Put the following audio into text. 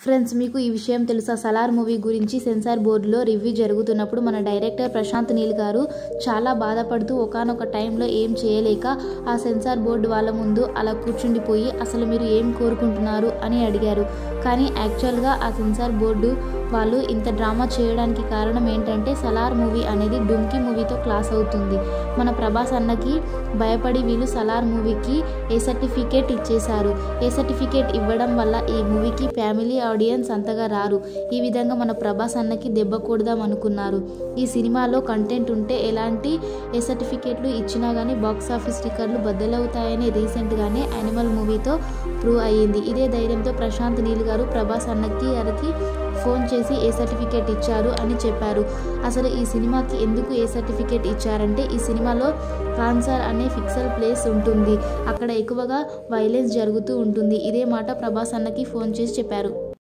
friends మీకు ఈ విషయం తెలుసా సలార్ మూవీ గురించి సెన్సార్ బోర్డులో రివ్యూ జరుగుతున్నప్పుడు మన డైరెక్టర్ ప్రశాంత్ నీల్ గారు చాలా బాధపడుతూ ఒకానొక టైంలో ఏం చేయలేక ఆ సెన్సార్ బోర్డు వాళ్ళ ముందు అలా కూర్చుండిపోయి అసలు మీరు ఏం కోరుకుంటున్నారు అని అడిగారు కానీ యాక్చువల్గా ఆ సెన్సార్ బోర్డు వాళ్ళు ఇంత డ్రామా చేయడానికి కారణం ఏంటంటే సలార్ మూవీ అనేది డుమ్కి మూవీతో క్లాస్ అవుతుంది మన ప్రభాస్ అన్నకి భయపడి వీళ్ళు సలార్ మూవీకి ఏ సర్టిఫికేట్ ఇచ్చేశారు ఏ సర్టిఫికేట్ ఇవ్వడం వల్ల ఈ మూవీకి ఫ్యామిలీ ఆడియన్స్ అంతగా రారు ఈ విధంగా మన ప్రభాస్ అన్నకి దెబ్బ కొడదాం అనుకున్నారు ఈ సినిమాలో కంటెంట్ ఉంటే ఎలాంటి ఏ సర్టిఫికేట్లు ఇచ్చినా కానీ బాక్స్ ఆఫీస్ టికెట్లు బద్దలవుతాయని రీసెంట్గానే యానిమల్ మూవీతో ప్రూవ్ అయ్యింది ఇదే ధైర్యంతో ప్రశాంత్ నీల్ గారు ప్రభాస్ అన్నకి గారికి ఫోన్ చేసి ఏ సర్టిఫికేట్ ఇచ్చారు అని చెప్పారు అసలు ఈ సినిమాకి ఎందుకు ఏ సర్టిఫికేట్ ఇచ్చారంటే ఈ సినిమాలో కాన్సర్ అనే ఫిక్సల్ ప్లేస్ ఉంటుంది అక్కడ ఎక్కువగా వైలెన్స్ జరుగుతూ ఉంటుంది ఇదే మాట ప్రభాస్ అన్నకి ఫోన్ చేసి చెప్పారు